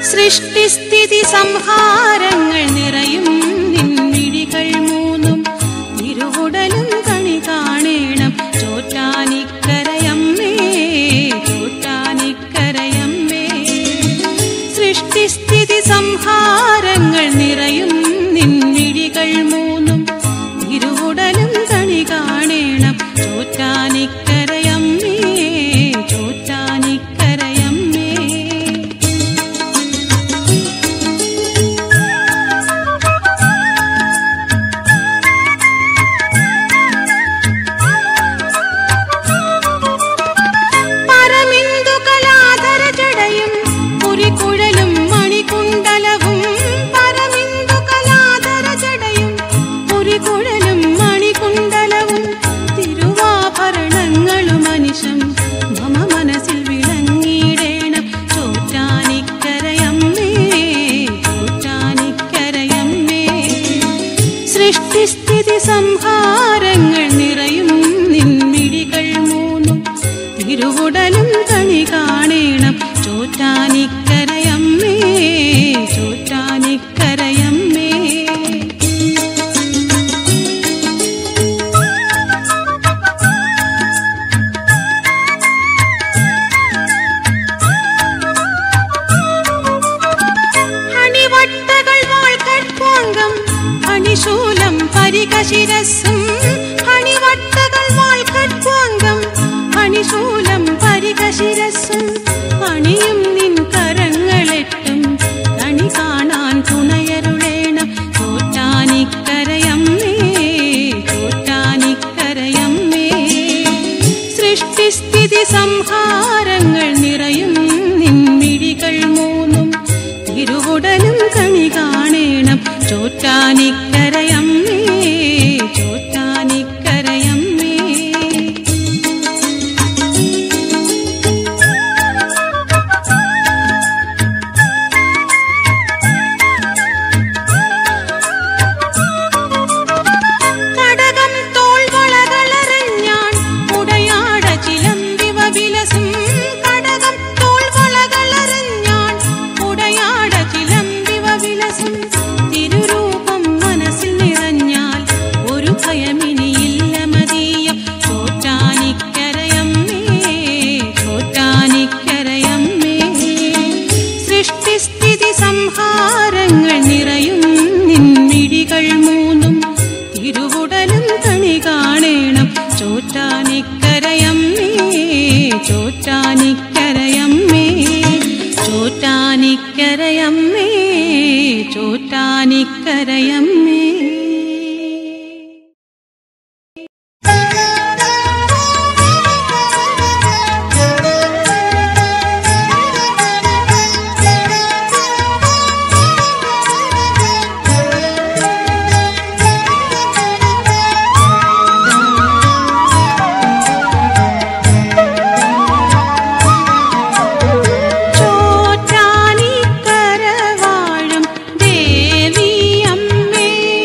സൃഷ്ടിസ്ഥിതി സംഹാരങ്ങൾ നിറയും നിൻമിഴികൾ മൂന്നും തിരുവുടലും കണി കാണേണം ചോറ്റാനിക്കരയമ്മേ ചോറ്റാനിക്കരയമ്മേ സൃഷ്ടിസ്ഥിതി സംഹാരങ്ങൾ നിറയും നിൻമിഴികൾ മൂന്നും തിരുവുടലും കണി കാണേണം ചോറ്റാനിക്കരയമ്മേ ചോറ്റാനിക്കരയമ്മേ പരമിന്ദു കലാധര ജടയും പുരിക്കുഴലും മണികുണ്ടലവും പരമിന്ദു കലാധര ജടയും പുരിക്കുഴലും മണികുണ്ടലവും തിരുവാഭരണങ്ങളും മനുഷ്യം മമ മനസ്സിൽ വിളങ്ങിയിടേണം ചോറ്റാനിക്കരയമ്മേ ചോറ്റാനിക്കരയമ്മേ സൃഷ്ടിസ്ഥിതി സംഹാരങ്ങൾ നിറയും നിൻമിഴികൾ മൂന്നും തിരുവുടലും കണി കാണേണം ചോറ്റാനിക്കരയമ്മേ ചോറ്റാനിക്കരയമ്മേ അണിവട്ടകൾ വാൾക്കട്പാങ്കം അണിശൂലം പരികശിരസ്സും അണിവട്ടകൾ വാൾക്കട്പാങ്കം അണിശൂലം പരികശിരസ്സും അണിയും നിൻ കരങ്ങളെട്ടും കണി കാണാൻ തുണയരുളേണം ചോറ്റാനിക്കരയമ്മേ ചോറ്റാനിക്കരയമ്മേ സൃഷ്ടിസ്ഥിതി സംഹാരങ്ങൾ നിറയും നിൻമിഴികൾ മൂന്നും തിരുവുടലും കണി കാണേണം ചോറ്റാനിക്കരയമ്മേ ചോറ്റാനിക്കരയമ്മേ കടകം തോൾവളകളറിഞ്ഞാൻ ഉടയാട ചിലമ്പിവ വിലസും കടകം തോൾവളകളറിഞ്ഞാൻ ഉടയാട ചിലമ്പിവ വിലസും തിരുരൂപം മനസ്സിൽ നിറഞ്ഞാൽ ഒരു ഭയമിനിയില്ല മതിയം ചോറ്റാനിക്കരയമ്മേ ചോറ്റാനിക്കരയമ്മേ സൃഷ്ടിസ്ഥിതി സംഹാരങ്ങൾ നിറയും നിൻമിഴികൾ മൂന്നും തിരുവുടലും കണി കാണേണം ചോറ്റാനിക്കരയമ്മേ ചോറ്റാനിക്കരയമ്മേ ചോറ്റാനിക്കരയമ്മേ ചോറ്റാനിക്കരയമ്മേ ചോറ്റാനിക്കര വാഴും ദേവിയമ്മേ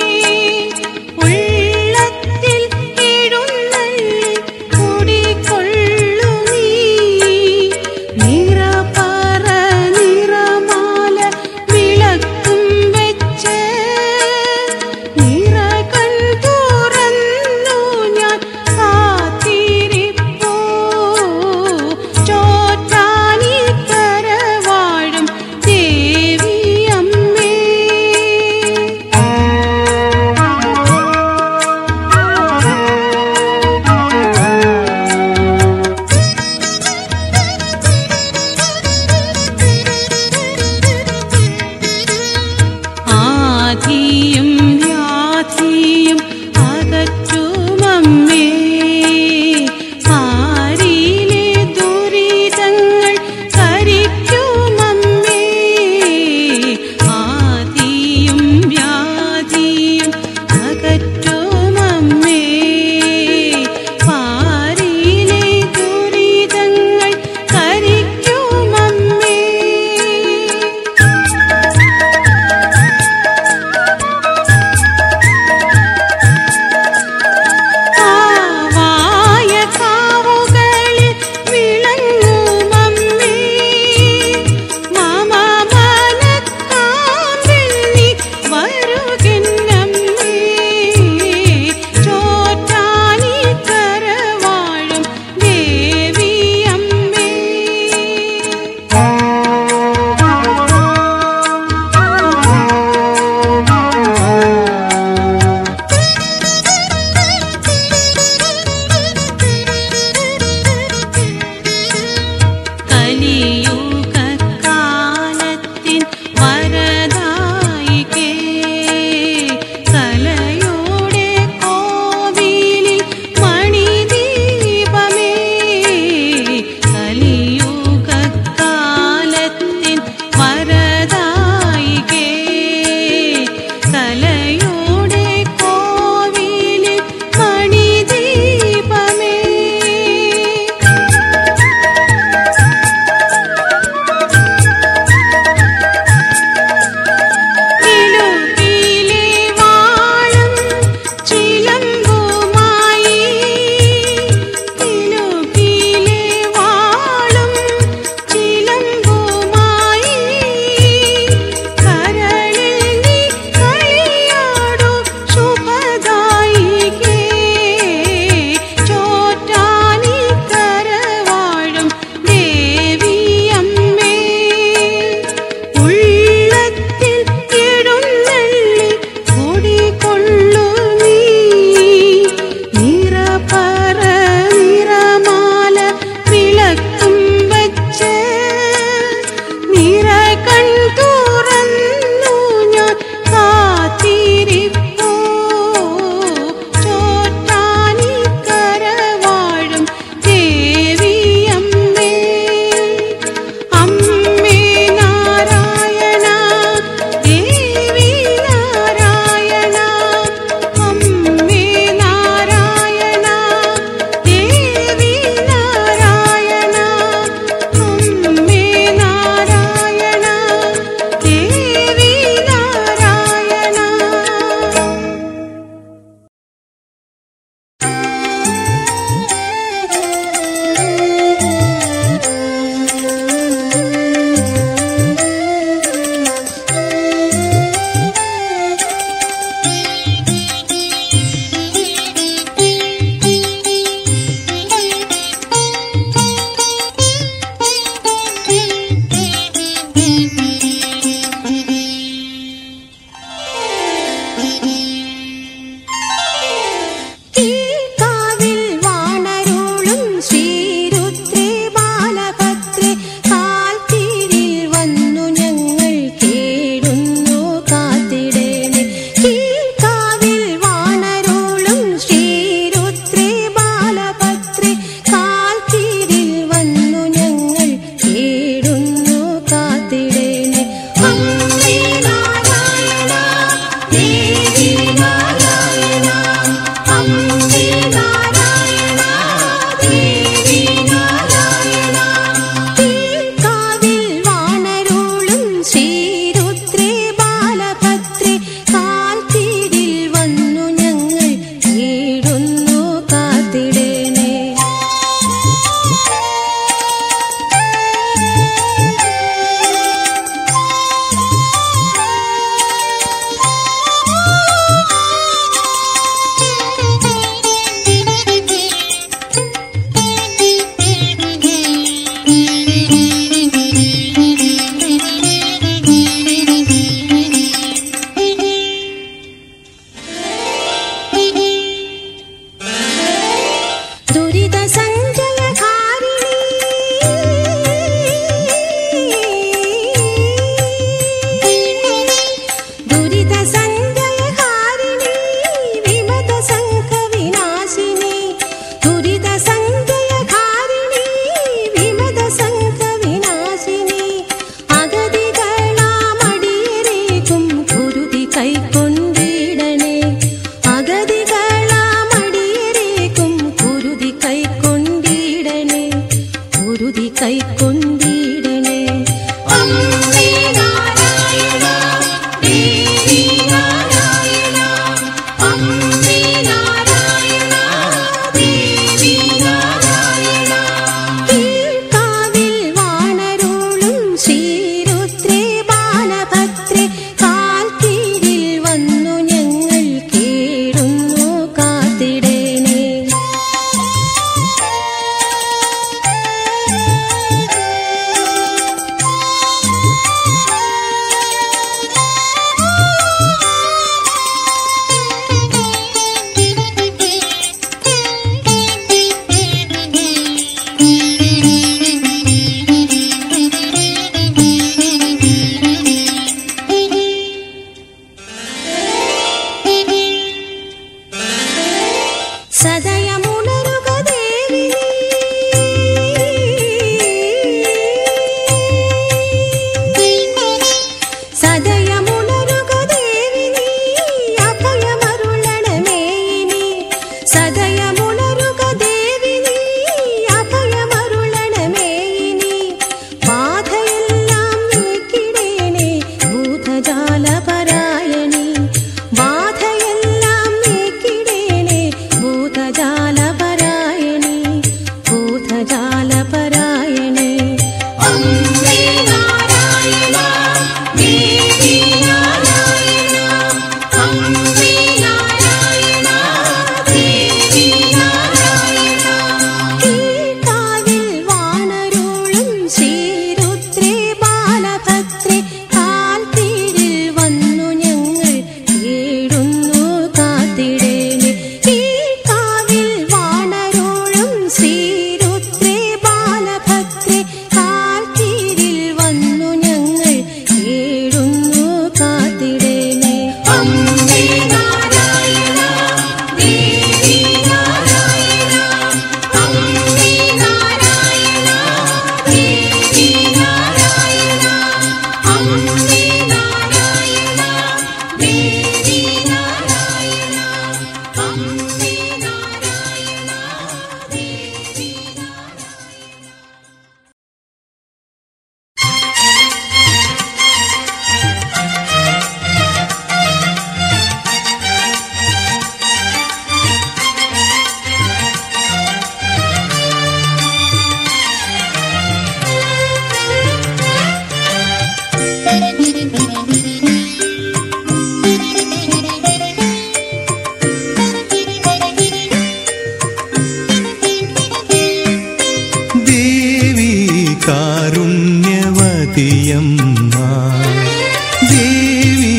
ദേവി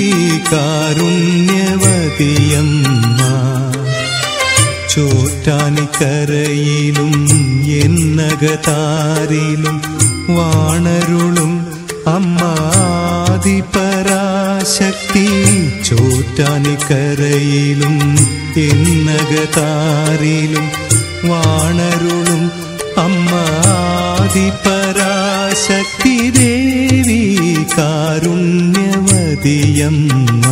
കാരുണ്യവതിയമ്മ ചോറ്റാനിക്കരയിലും എന്നകതാരിലും വാണരുളും അമ്മാതിപരാശക്തി ചോറ്റാനിക്കരയിലും എന്നകതാരിലും വാണരുളും അമ്മാതിപരാശക്തി ദേവി കാരുണ്യവതിയമ്മ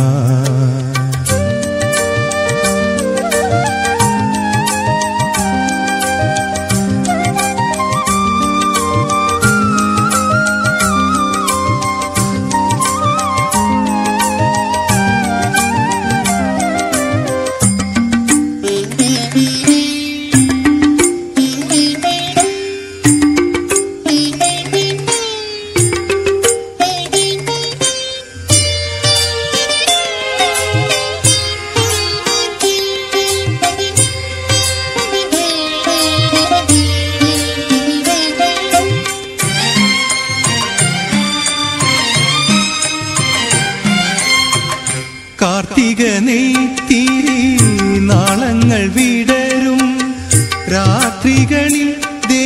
കാർത്തിക നെയ്ത്തിരി നാളങ്ങൾ വിടരും രാത്രികളിൽ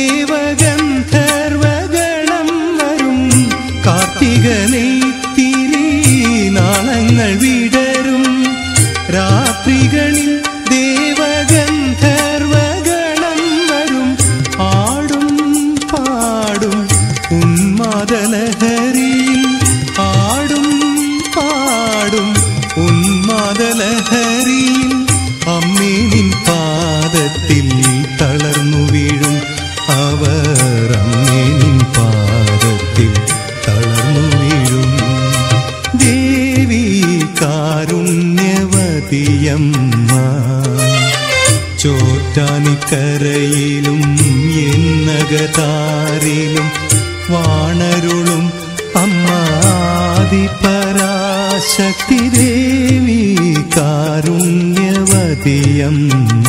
ദേവഗന്ധർവഗണം വരും കാർത്തിക നെയ്ത്തിരി നാളങ്ങൾ വിടരും രാത്രികളിൽ ദേവഗന്ധർവഗണം വരും ആടും പാടും ഉന്മാദലഹരിയിൽ ആടും പാടും ഉന്മാദലഹരിയിൽ അമ്മീനിൻ പാദത്തിൽ തളർന്നു വീഴും അവർ അമ്മീനിൻ പാദത്തിൽ തളർന്നു വീഴും ദേവി കാരുണ്യവതിയമ്മ ചോറ്റാനിക്കരയിലും എന്നകതാരിലും വാണരുളും അമ്മാതിപരാശക്തി ദേവി കാരുണ്യവതിയമ്മ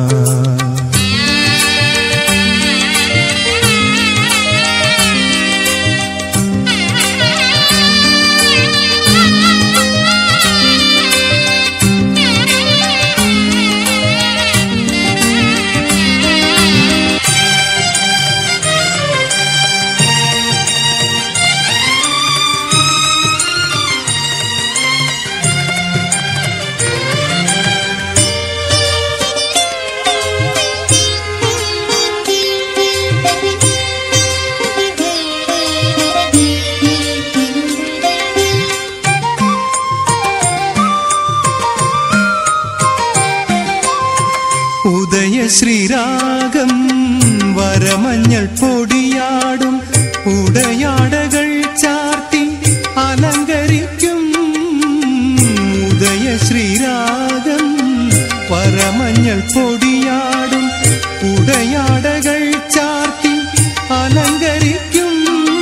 ഉദയ ശ്രീരാഗം വരമഞ്ഞൾ പൊടിയാടും ഉടയാടകൾ ചാർത്തി അലങ്കരിക്കും ഉദയ ശ്രീരാഗം വരമഞ്ഞൾ പൊടിയാടും ഉടയാടകൾ ചാർത്തി അലങ്കരിക്കും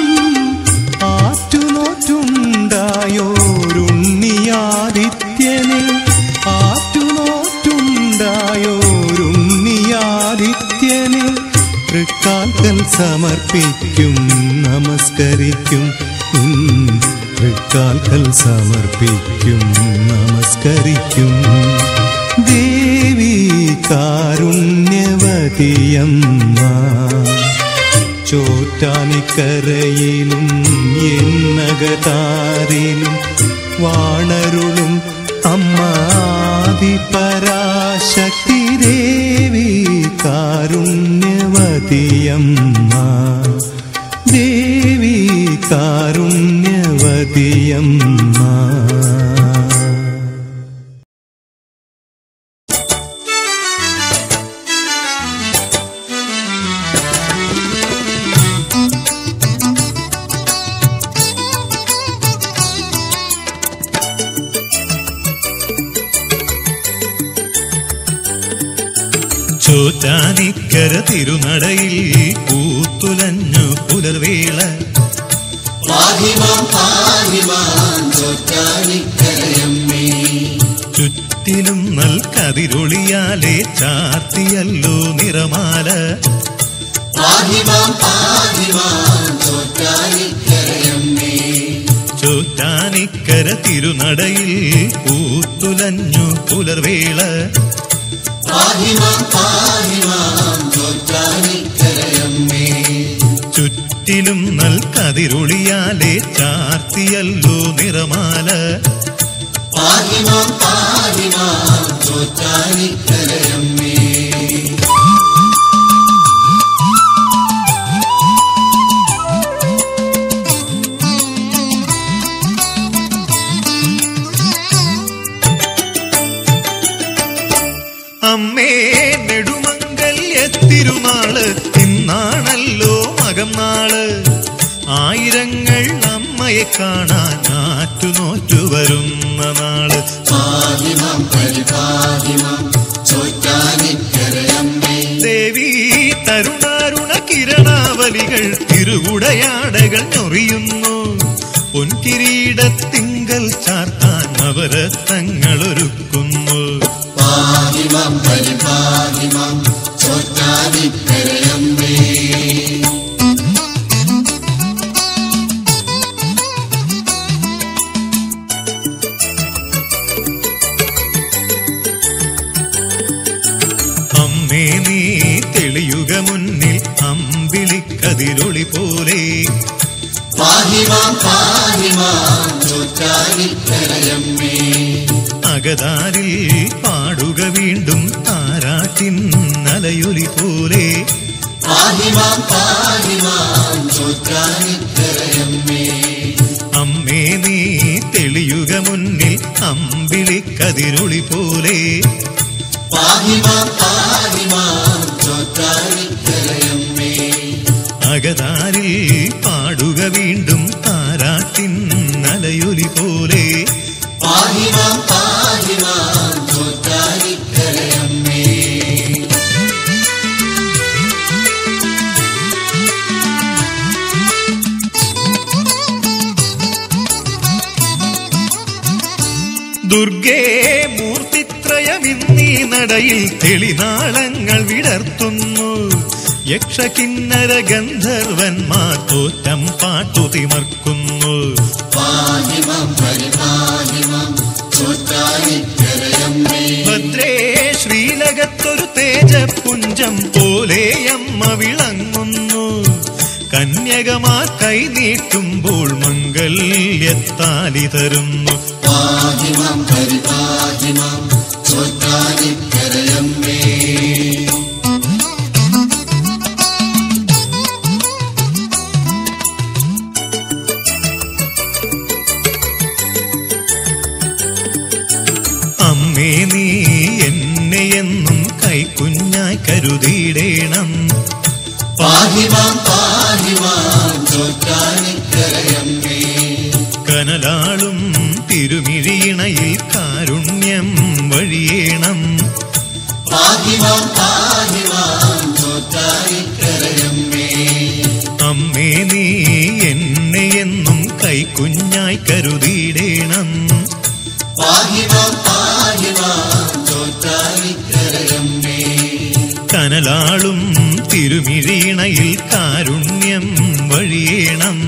ആറ്റുനോറ്റുണ്ടായോരുണ്ണിയാദിത്യനെ ആറ്റുനോറ്റുണ്ടായോരുണ്ണിയാദിത്യനെ തൃക്കാൽക്കൽ സമർപ്പിക്കും നമസ്കരിക്കും ഉം, തൃക്കാൽക്കൽ സമർപ്പിക്കും നമസ്കരിക്കും ദേവി കാരുണ്യവതിയമ്മ ചോറ്റാനിക്കരയിലും എന്നകതാരിലും വാണരുളും അമ്മാതിപരാശക്തി ദേവി കാരുണ്യവതിയമ്മ ദേവി കാരുണ്യവതിയമ്മ ചോറ്റാനിക്കര തിരുനടയിൽ കൂത്തുലഞ്ഞു പുലർവേള ചുറ്റിലും നൽകതിരൊളിയാലെ ചാർത്തിയല്ലോ നിറമാല ചോറ്റാനിക്കര തിരുനടയിൽ പൂത്തുലഞ്ഞു പുലർവേള ചുറ്റിലും നൽകതിരുളിയാലെ ചാർത്തിയല്ലോ നിറമാല അമ്മേ നെടുമംഗല്യത്തിരുനാള് ഇന്നാണല്ലോ മകം നാള് ആയിരങ്ങൾ അമ്മയെ കാണാൻ ആറ്റുനോറ്റു വരുന്ന നാള് ദേവി തരുണാരുണ കിരണാവലികൾ തിരുവുടയാടകൾ ഞൊറിയുന്നു പൊൻകിരീടത്തിങ്കൽ ചാർത്താൻ നവരത്നങ്ങൾ ഒരുക്കുന്നു അമ്മേ നീ തെളിയുക മുന്നിൽ അമ്പിളിക്കതിരൊളി പോലെ അകതാരിൽ പാടുക വീണ്ടും താരാട്ടിൻ നലയൊലി പോലെ അമ്മേ നീ തെളിയുക മുന്നിൽ അമ്പിളിക്കതിരൊളി പോലെ അകതാരിൽ പാടുക വീണ്ടും താരാട്ടിൻ നലയൊലി പോലെ ദുർഗേ മൂർത്തിത്രയമിന്നീ നടയിൽ തെളിനാളങ്ങൾ വിടർത്തുന്നു യക്ഷകിന്നര ഗന്ധർവന്മാർ തോറ്റം പാട്ടു തിമർക്കുന്നു ഭദ്രേ ശ്രീലകത്തൊരു തേജപുഞ്ചം പോലെയമ്മ വിളങ്ങുന്നു കന്യകമാർ കൈനീട്ടുമ്പോൾ മംഗല്യത്താലി തരുന്നു അമ്മേ നീ എന്നെ എന്നും കൈക്കുഞ്ഞായി കരുതിയിടേണം കനലാളും തിരുമിഴിയിണയിൽ കാരുണ്യം വഴിയേണം അമ്മേ നീ എന്നെ എന്നും കൈക്കുഞ്ഞായി കരുതിയിടേണം കനലാളും തിരുമിഴിയിണയിൽ കാരുണ്യം വഴിയേണം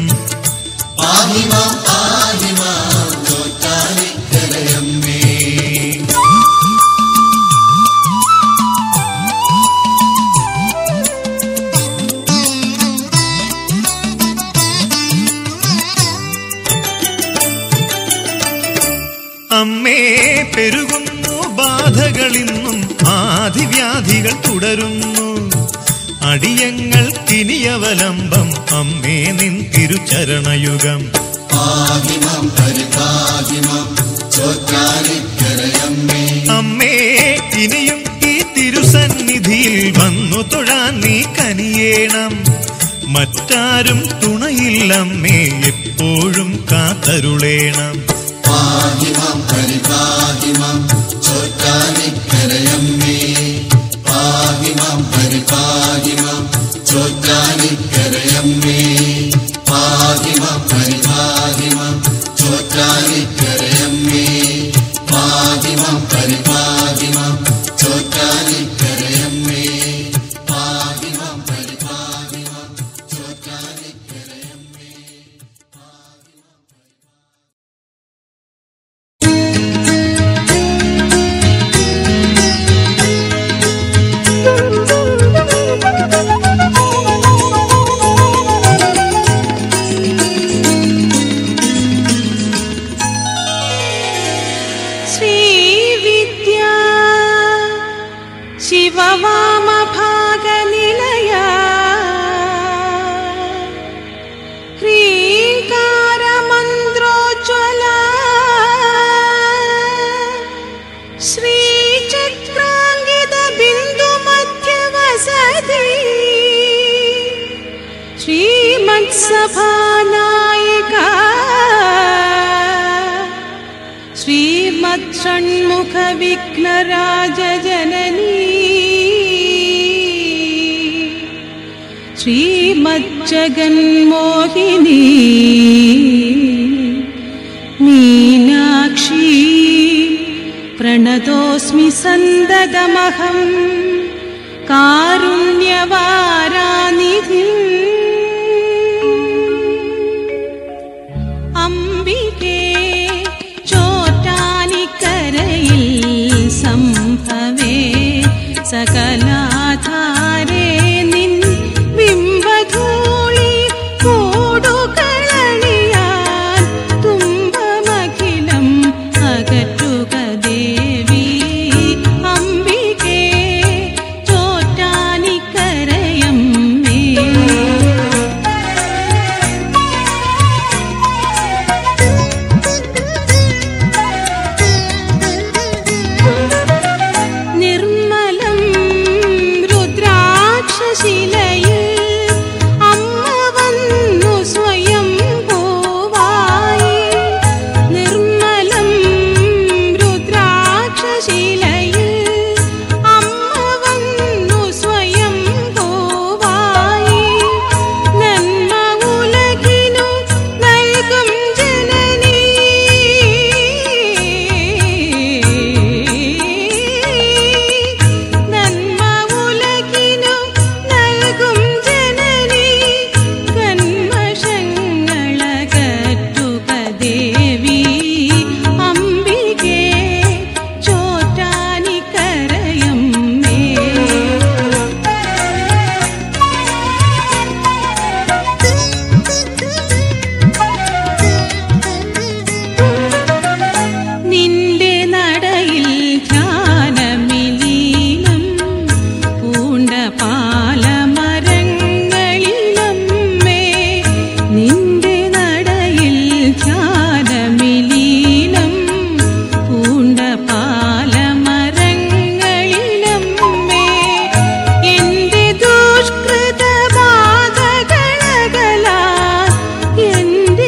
അമ്മേ പെരുകുന്നു ബാധകളിന്നും ആദിവ്യാധികൾ തുടരുന്നു അടിയങ്ങൾ കിനിയവലംബം അമ്മേ നിൻ തിരുചരണയുഗം അമ്മേ ഇനിയും ഈ തിരുസന്നിധിയിൽ വന്നു തൊഴാൻ നീ കനിയേണം മറ്റാരും തുണയില്ലമ്മേ എപ്പോഴും കാത്തരുളേണം श्रीमत्षण्मुखविघ्नराजजननी श्रीमज्जगन्मोहिनी मीनाक्षी प्रणतोऽस्मि सन्ददमहं कारुण्यवारानिधिम् അംബികേ ചോറ്റാനിക്കരയിൽ സംഭവേ സകലാധാരേ നിൻ ബിംബധൂളി കൂടുകളണിയാൻ തുമ്പമഖിലം അകറ്റുക ദേവി അംബികേ ചോറ്റാനിക്കരയമ്മേ നിർമ്മലം രുദ്രാക്ഷശിലയിൽ അമ്മ വന്നു സ്വയം പോവായി നിർമ്മലം രുദ്രാക്ഷശിലയിൽ അമ്മ വന്നു സ്വയം പോവായി നന്മ ഉലകിനു നൽകും ജനനീ നന്മ ഉലകിനു നൽകും ജനനീ കന്മഷങ്ങളകറ്റുക ദേവി അംബികേ ചോറ്റാനിക്കരയമ്മേ നിന്റെ നടയിൽ ധ്യാനമിലീനം പൂണ്ട പാലമരങ്ങളിലമ്മേ നിന്റെ നടയിൽ ധ്യാനമിലീനം പൂണ്ട പാലമരങ്ങളിലമ്മേ എന്റെ ദുഷ്കൃത ബാധകളകലാ എന്റെ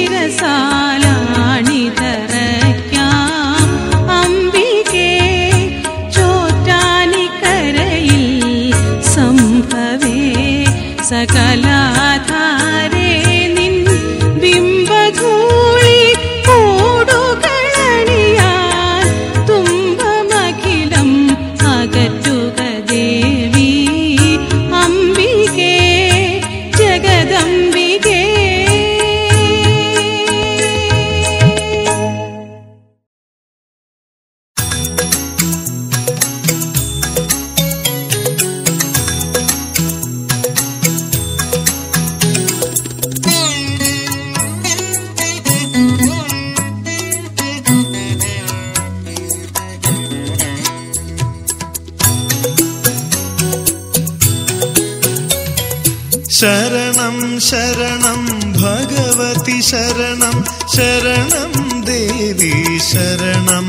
ശിരസാലാണിതറയ്ക്കാം അംബികേ ചോറ്റാനിക്കരയിൽ സംഭവേ സകലാധാരേ നിൻ ബിംബധൂളി കൂടുകളണിയാൻ തുമ്പമഖിലം അകറ്റുക ദേവി അംബികേ ജഗദംബികേ ശരണം ശരണം ഭഗവതി ശരണം ശരണം ദേവി ശരണം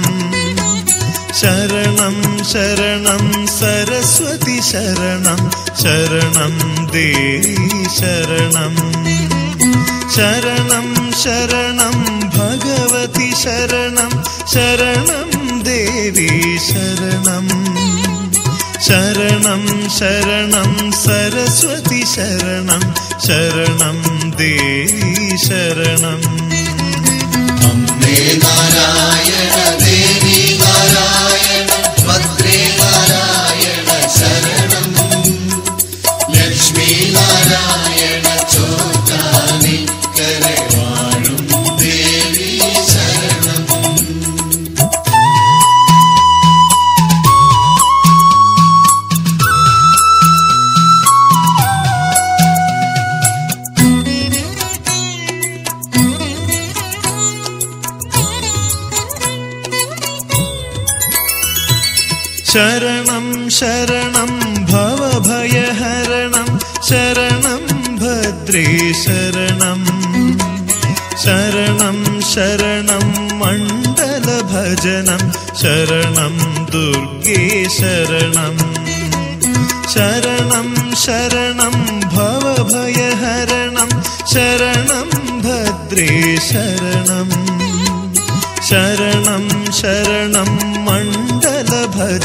ശരണം ശരണം സരസ്വതി ശരണം ശരണം ദേവി ശരണം ശരണം ശരണം ഭഗവതി ശരണം ശരണം ദേവി ശരണം ശരണം ശരണം സരസ്വതി ശരണം ശരണം ദേവി ശരണം ശരണം ശരണം ഭവഭയഹരണം ശരണം ഭദ്രേ ശരണം ശരണം ശരണം മണ്ഡലഭജനം ശരണം ദുർഗേ ശരണം ശരണം ശരണം ഭവഭയഹരണം ശരണം ഭദ്രേ ശരണം ശരണം ശരണം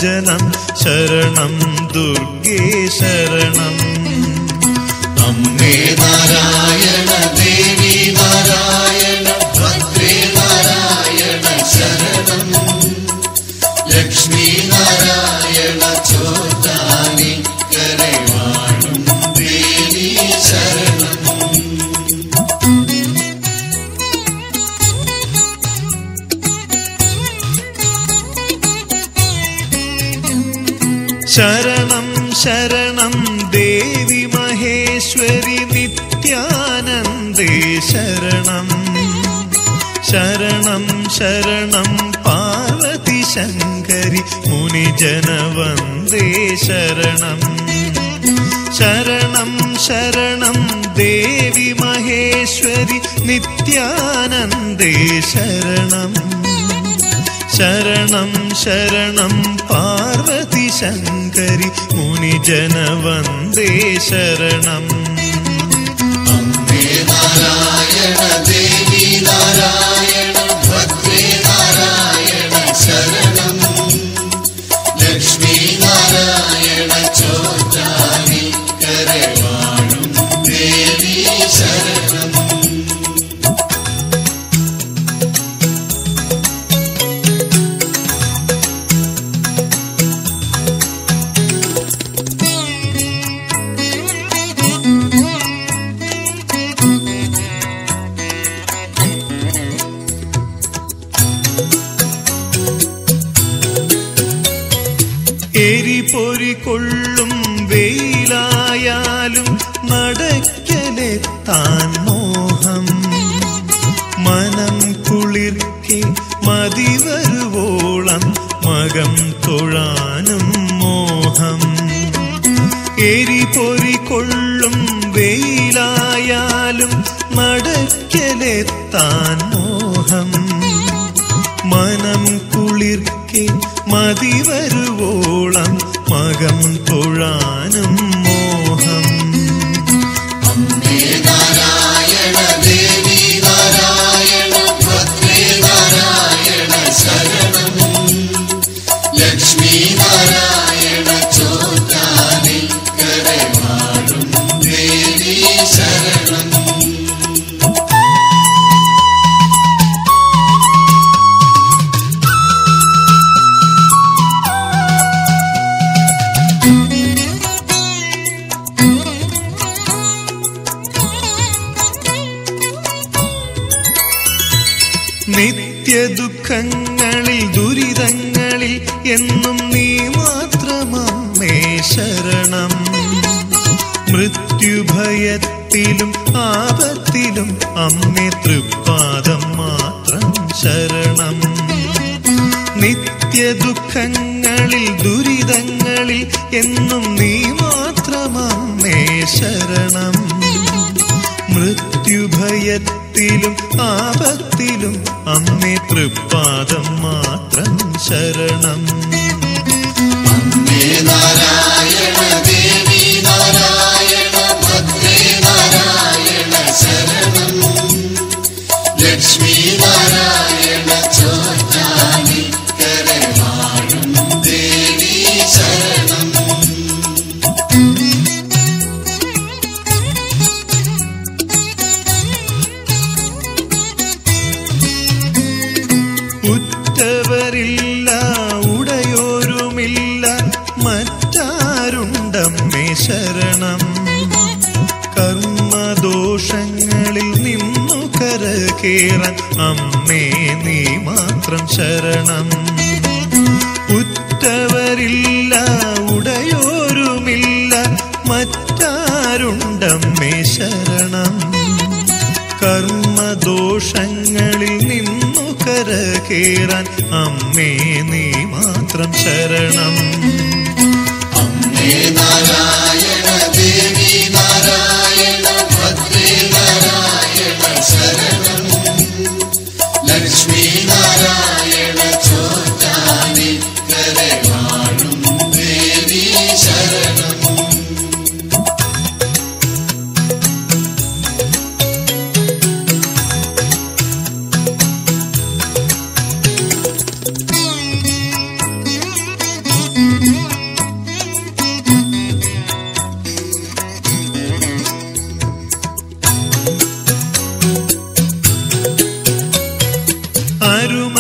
ഭജനം ശരണം ദുർഗേ ശരണം അമ്മേ നാരായണ ദേവി നാരായണ ഭദ്രേ നാരായണ ശരണം ലക്ഷ്മി നാരായണ ചോദാനി കരവാണും ദേവി ശരണം ശരണം ശരണം ദേവി മഹേശ്വരി നിത്യാനന്ദേ ശരണം ശരണം ശരണം പാർവതി ശങ്കരി മുനിജനവന്ദേ ശരണം ശരണം ശരണം ദേവി മഹേശ്വരി നിത്യാനന്ദേ ശരണം ശരണം ശരണം പാർവതി ശങ്കരി മുനിജനവന്ദേ ശരണം അമ്മേ നാരായണ ദേവി നാരായണ ഭദ്രേ നാരായണ ശരണം ലക്ഷ്മി നാരായണ ചോദാനി കരവാണും ദേവി ശരണം എരിപൊരി കൊള്ളും വെയിലായാലും നടക്കലെത്താൻ മോഹം മനം കുളിർക്കെ മതിവരുവോളം മകം തൊഴാനും മോഹം എരിപൊരി കൊള്ളും വെയിലായാലും നടക്കലെത്താൻ മോഹം മനം കുളിർക്കെ മതിവരുവോളം മകം തൊഴാനും മോഹം അമ്മേ നാരായണ ദേവി നാരായണ ഭദ്രേ നാരായണ ശരണം ലക്ഷ്മി നാരായണ ചോദാനി കരവാണും ദേവി ശരണം നിത്യദുഃഖങ്ങളിൽ ദുരിതങ്ങളിൽ എന്നും നീ മാത്രമമ്മേ ശരണം മൃത്യുഭയത്തിലും ആപത്തിലും അമ്മേ തൃപ്പാദം മാത്രം ശരണം നിത്യദുഃഖങ്ങളിൽ ദുരിതങ്ങളിൽ എന്നും നീ മാത്രമമ്മേ ശരണം മൃത്യുഭയത്തിലും ആപത്തിലും അമ്മേ തൃപ്പാദം മാത്രം ശരണം അമ്മേ നാരായണ ദേവി നാരായണ ഭദ്രേ നാരായണ ശരണം ലക്ഷ്മി നാരായണ ചോദാനി കരവാണും ദേവി ശരണം ഉറ്റവരില്ല ഉടയോരുമില്ല മറ്റാരുണ്ടമ്മേ ശരണം കർമ്മദോഷങ്ങളിൽ നിന്നു കരകേറാൻ അമ്മേ നീ മാത്രം ശരണം ഉറ്റവരില്ല ഉടയോരുമില്ല മറ്റാരുണ്ടമ്മേ ശരണം കർമ്മദോഷങ്ങളിൽ നിന്നു കരകേറാൻ അമ്മേ നീ മാത്രം ശരണം അമ്മേ നാരായണ ദേവി നാരായണ ഭദ്രേ നാരായണ ശരണം ലക്ഷ്മി നാരായണ ചോദാനി കരവാണും ദേവി ശരണം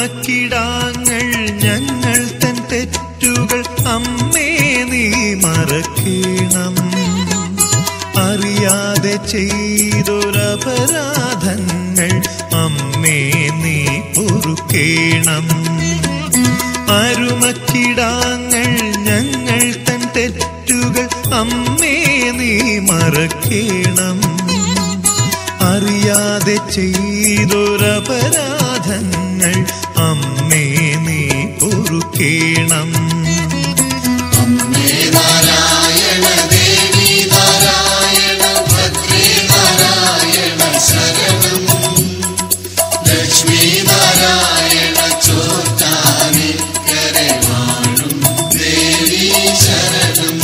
അരുമക്കിടാങ്ങൾ ഞങ്ങൾ തൻ തെറ്റുകൾ അമ്മേ നീ മറക്കണം അറിയാതെ ചെയ്തൊരപരാധങ്ങൾ അമ്മേ നീ പൊറുക്കേണം അരുമക്കിടാങ്ങൾ ഞങ്ങൾ തൻ തെറ്റുകൾ അമ്മേ നീ മറക്കേണം അറിയാതെ ചെയ്തൊരപരാധങ്ങൾ അമ്മേ നീ പൊറുക്കേണം അമ്മേ നാരായണ ദേവി നാരായണ ഭദ്രേ നാരായണ ശരണം ലക്ഷ്മി നാരായണ ചോറ്റാനി കരെ വാഴും ദേവി ശരണം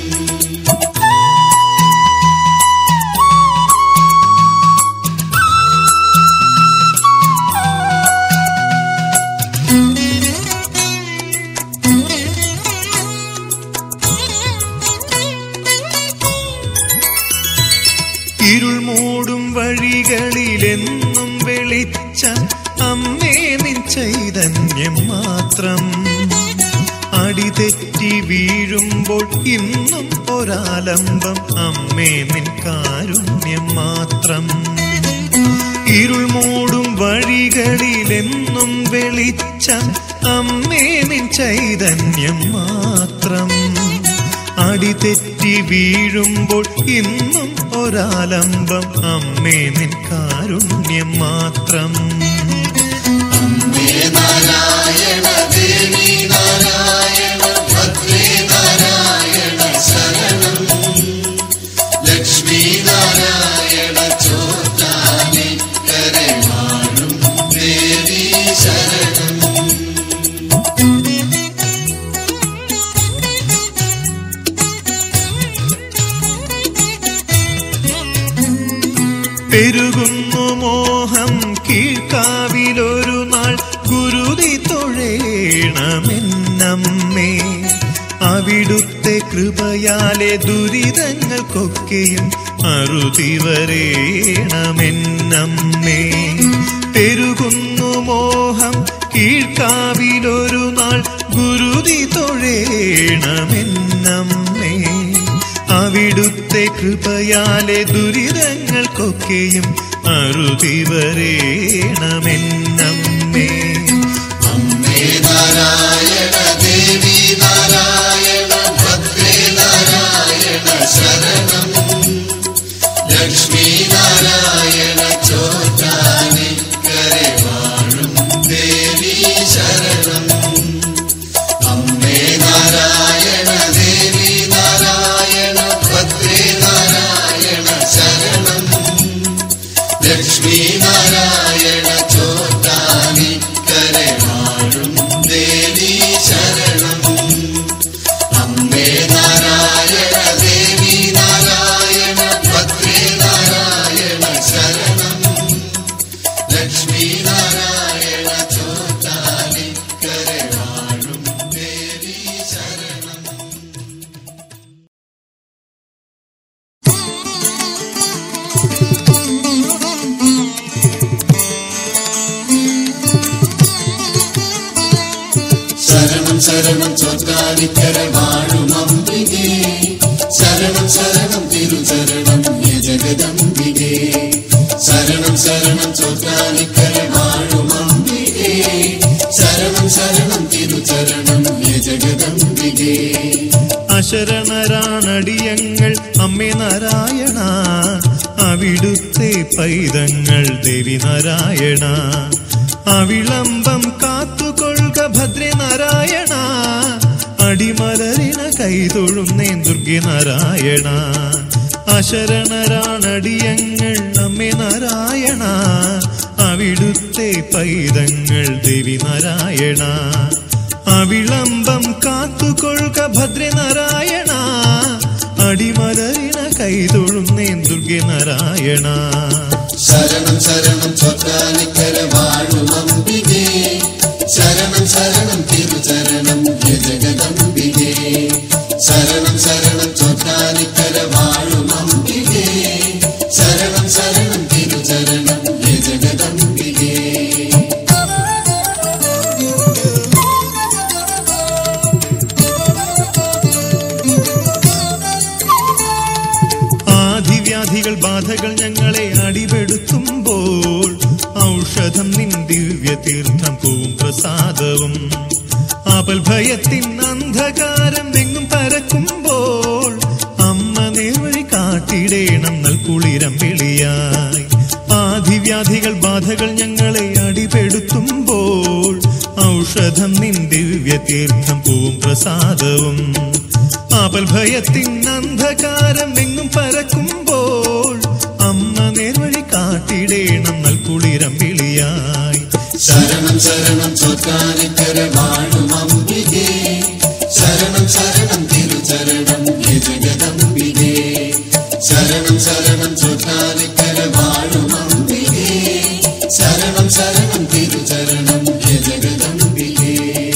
ഇരുൾ മൂടും വഴികളിലെന്നും വെളിച്ച അമ്മേ നിൻ ചൈതന്യം മാത്രം അടിതെറ്റി വീഴുമ്പോൾ ഇന്നും ഒരാലംബം അമ്മേ നിൻ കാരുണ്യം മാത്രം ഇരുൾ മൂടും വഴികളിലെന്നും വെളിച്ച അമ്മേ നിൻ ചൈതന്യം മാത്രം അടിതെറ്റി വീഴുമ്പോൾ ഇന്നും ഒരാലംബം അമ്മേ നിൻ കാരുണ്യം മാത്രം അമ്മേ നാരായണ ദേവി നാരായണ ഭദ്രേ നാരായണ ശരണം ലക്ഷ്മി നാരായണ ചോറ്റാനി കരെ വാഴും ദേവി ശരണം പെരുകുന്നു മോഹം കീഴ്ക്കാവിലൊരു നാൾ ഗുരുതി തൊഴേണമെന്നമ്മേ അവിടുത്തെ കൃപയാലെ ദുരിതങ്ങൾക്കൊക്കെയും അറുതി വരേണമെന്നമ്മേ പെരുകുന്നു മോഹം കീഴ്ക്കാവിലൊരു നാൾ ഗുരുതി തൊഴേണമെന്നമ്മേ അവിടുത്തെ കൃപയാലെ ദുരിതങ്ങൾക്കൊക്കെയും അറുതി വരേണമെന്നമ്മേ അമ്മേ നാരായണ ദേവി നാരായണ ഭദ്രേ നാരായണ ശരണം ലക്ഷ്മി നാരായണ ചോറ്റാനി കരെ വാഴും ദേവി ശരണം അമ്മേ നാരായണ ദേവി നാരായണ ഭദ്രേ നാരായണ ശരണം ലക്ഷ്മി നാരായണ ചോറ്റാനി കരെ വാഴും ദേവി ശരണം അമ്മേ നാരായണ ദേവി നാരായണ ഭദ്രേ നാരായണ ശരണം ലക്ഷ്മി നാരായണ ചോറ്റാനി കരെ വാഴും ദേവി ശരണം ശരണം ശരണം ചോറ്റാനിക്കര വാഴും അംബികേ ശരണം ശരണം തിരുചരണം ഹേ ജഗദംബികേ ശരണം ശരണം ചോറ്റാനിക്കര വാഴും അംബികേ ശരണം ശരണം തിരുചരണം ഹേ ജഗദംബികേ അശരണരാണടിയങ്ങൾ അമ്മേ നാരായണ അവിടുത്തെ പൈതങ്ങൾ ദേവി നാരായണ അവിളംബം കാത്തുകൊള്ളുക ഭദ്രേ നാരായണ അടിമലരിന കൈതൊഴുന്നേ ദുർഗെ നാരായണ അശരണരാണടിയങ്ങൾ അമ്മേ നാരായണ അവിടുത്തെ പൈതങ്ങൾ ദേവി നാരായണ അവിളംബം കാത്തുകൊള്ളുക ഭദ്രേ നാരായണ അടിമലരിന കൈതൊഴുന്നേ ദുർഗെ നാരായണ ശരണം ശരണം ചോറ്റാനിക്കര വാഴും അംബികേ ശരണം ശരണം തിരുചരണം ഹേ ജഗദംബികേ ശരണം ശരണം ചോറ്റാനിക്കര വാഴും അംബികേ ശരണം ശരണം തിരുചരണം ഹേ ജഗദംബികേ നിൻ ദിവ്യ തീർത്ഥം പൂവും പ്രസാദവും ആപൽ ഭയത്തിൻ അന്ധകാരം എങ്ങും പരക്കുമ്പോൾ അമ്മ നേർവഴി കാട്ടിടേണം നൽകുളിരം വിളിയായി ആദിവ്യാധികൾ ബാധകൾ ഞങ്ങളെ അടിപെടുത്തുമ്പോൾ ഔഷധം നിൻ ദിവ്യ തീർത്ഥം പൂവും പ്രസാദവും ആപൽ ഭയത്തിൻ അന്ധകാരം എങ്ങും പരക്കുമ്പോൾ അമ്മ നേർവഴി കാട്ടിടേണം നൽകുളിരം വിളിയായി ശരണം ശരണം ചോറ്റാനിക്കര വാഴും അംബികേ ശരണം ശരണം തിരുചരണം ഹേ ജഗദംബികേ ശരണം ശരണം ചോറ്റാനിക്കര വാഴും അംബികേ ശരണം ശരണം തിരുചരണം ഹേ ജഗദംബികേ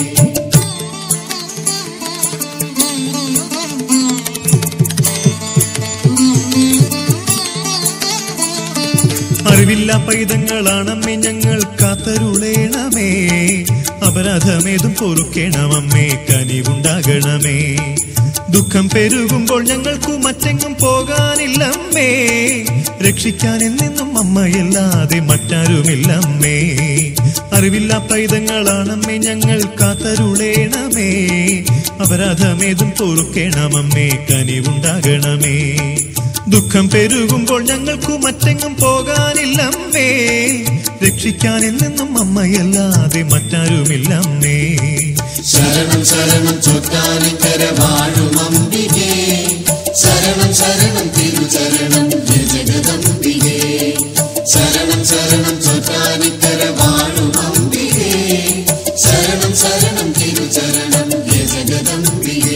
അറിവില്ല പൈതങ്ങളാണമ്മേ ഞങ്ങൾ കാത്തരുളേണമേ അപരാധമേതും പൊറുക്കേണമമ്മേ കനിവുണ്ടാകണമേ ദുഃഖം പെരുകുമ്പോൾ ഞങ്ങൾക്കു മറ്റെങ്ങും പോകാനില്ലമ്മേ രക്ഷിക്കാൻ എന്നെന്നും അമ്മയല്ലാതെ മറ്റാരുമില്ലമ്മേ അറിവില്ല പൈതങ്ങളാണമ്മേ ഞങ്ങൾ കാത്തരുളേണമേ അപരാധമേതും പൊറുക്കേണമമ്മേ കനിവുണ്ടാകണമേ ദുഃഖം പെരുകുമ്പോൾ ഞങ്ങൾക്കു മറ്റെങ്ങും പോകാനില്ലമ്മേ രക്ഷിക്കാൻ എന്നെന്നും അമ്മയല്ലാതെ മറ്റാരുമില്ലമ്മേ ശരണം ശരണം ചോറ്റാനിക്കര വാഴും അംബികേ ശരണം ശരണം തിരുചരണം ഹേ ജഗദംബികേ ശരണം ശരണം ചോറ്റാനിക്കര വാഴും അംബികേ ശരണം ശരണം തിരുചരണം ഹേ ജഗദംബികേ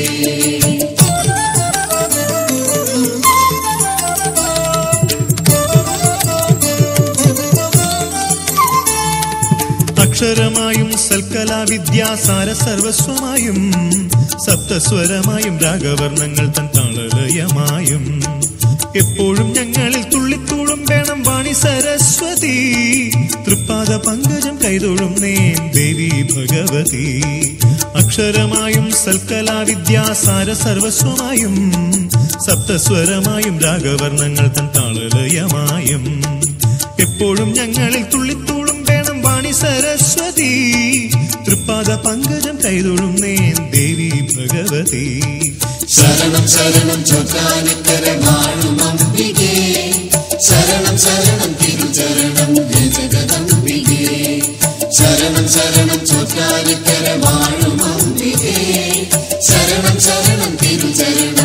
അക്ഷരമായും സൽക്കലാവിദ്യാസാര സർവസ്വമായും സപ്തസ്വരമായും രാഗവർണ്ണങ്ങൾ തൻ താളലയമായും എപ്പോഴും ഞങ്ങളിൽ തുള്ളിത്തൂളും വേണം വാണി സരസ്വതി തൃപ്പാദ പങ്കജം കൈതൊഴും നേം ദേവി ഭഗവതി അക്ഷരമായും സൽക്കലാവിദ്യാസാര സർവസ്വമായും സപ്തസ്വരമായും രാഗവർണ്ണങ്ങൾ തൻ താളലയമായും എപ്പോഴും ഞങ്ങളിൽ തുള്ളിത്തൂളും വേണം വാണി സരസ്വതി തൃപ്പാദ പങ്കജം കൈതൊഴും നേൻ ദേവി ഭഗവതി ശരണം ശരണം ചോറ്റാനിക്കര വാഴും അംബികേ ശരണം ശരണം തിരുചരണം ഹേ ജഗദംബികേ ശരണം ശരണം ചോറ്റാനിക്കര വാഴും അംബികേ ശരണം ശരണം തിരുചരണം